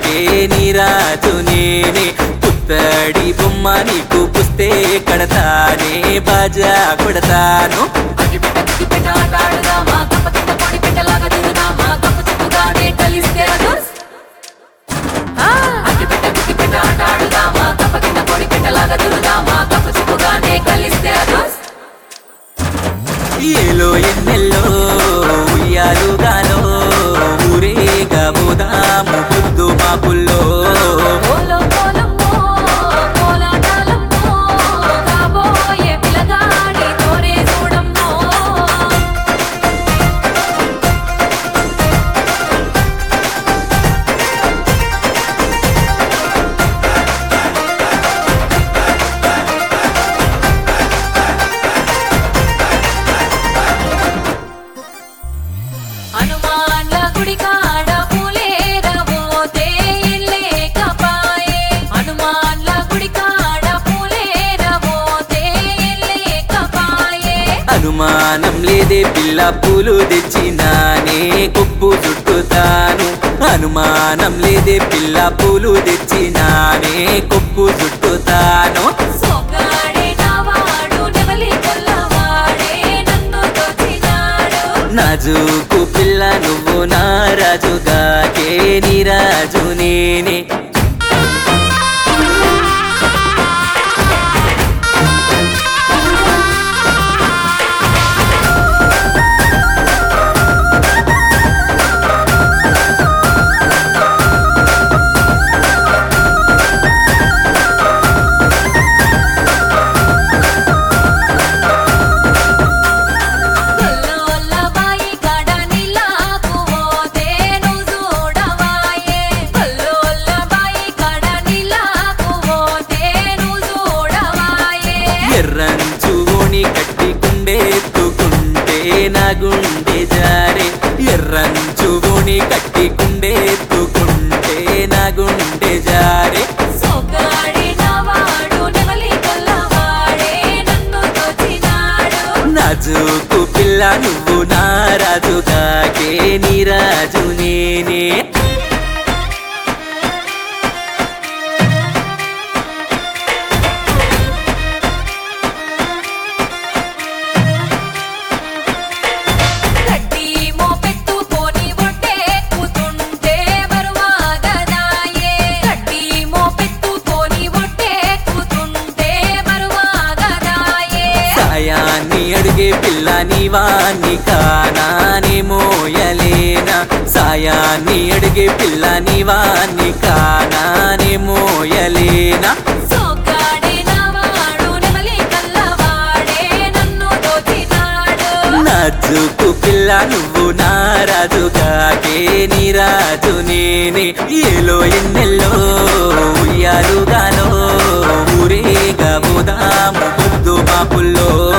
కాకే నీరాజు నేనే పుత్తడి బొమ్మ నీకు పుస్తే కడతానే బాజా కొడతాను అగ్గిపెట్ట గుగ్గిపెట్ట ఆట ఆడుదామా కప్ప కింద పొడి పెట్టలాగా తిరుగుదామా కప్పు చిప్పుగానే కలిస్తే అదోస్ అగ్గిపెట్ట గుగ్గిపెట్ట ఆట ఆడుదామా కప్ప కింద పొడి పెట్టలాగా తిరుగుదామా కప్పు చిప్పుగానే కలిస్తే అదోస్ ఏలో ఎన్నెల్లో ఉయ్యాలుగాలో ఊరేగా పోదాము పొద్దు మాపుల్లో ఓలో కోలమ్మో కోలాటాలమ్మో కాబోయే పిల్లగాడి తోరే చూడమ్మో హనుమాన్ల గుడి కాడ పూలేరవోతే లేకపాయే హనుమాన్ల గుడి కాడ పూలేరవోతే లేకపాయే అనుమానం లేదే పిల్ల పూలు తెచ్చినానే కొప్పు చుట్టుతాను అనుమానం లేదే పిల్ల పూలు తెచ్చినానే కొప్పు చుట్టుతాను సొగ్గాడే నావాడు నెమలి కొల్లవాడే నన్ను దోచినాడు నాజుకు పిల్ల నువ్వు నా రాజుగాకే నీ రాజు నేనే గొల్లోల్ల బాయి కాడ నీలాకు పోతే నువ్వు చూడవాయే గొల్లోల్ల బాయి కాడ నీలాకు పోతే నువ్వు చూడవాయే ఎర్రంచుని కట్టి కుండెత్తుకుంటే నా గుండె జారే ఎర్రంచుని కట్టి కుండెత్తుకుంటే నా గుండె జారే సొగ్గాడే నావాడు నెమలి కొల్లవాడే నన్ను దోచినాడు నాజుకు పిల్ల నువ్వు నా రాజుగాకే నీ రాజు నేనే గడ్డి మోపెత్తుకొని ఒట్టెక్కుతుంటే బరువాగదాయే గడ్డి మోపెత్తుకొని ఒట్టెక్కుతుంటే బరువాగదాయే సాయాన్ని అడిగే పిల్ల నీవాన్ని కానానే మోయలేనా సాయాన్ని అడిగే పిల్ల నీవాన్ని కానానే మోయలేనా సోగ్గాడే నావాడు నెమలి కల్లవాడే నన్ను దోచినాడు నాజుకు పిల్ల నువ్వు నా రాజుగాకే నీ రాజు నేనే ఏలో ఎన్నెల్లో ఉయ్యాలుగాలో ఊరేగా పోదాము పొద్దు మాపుల్లో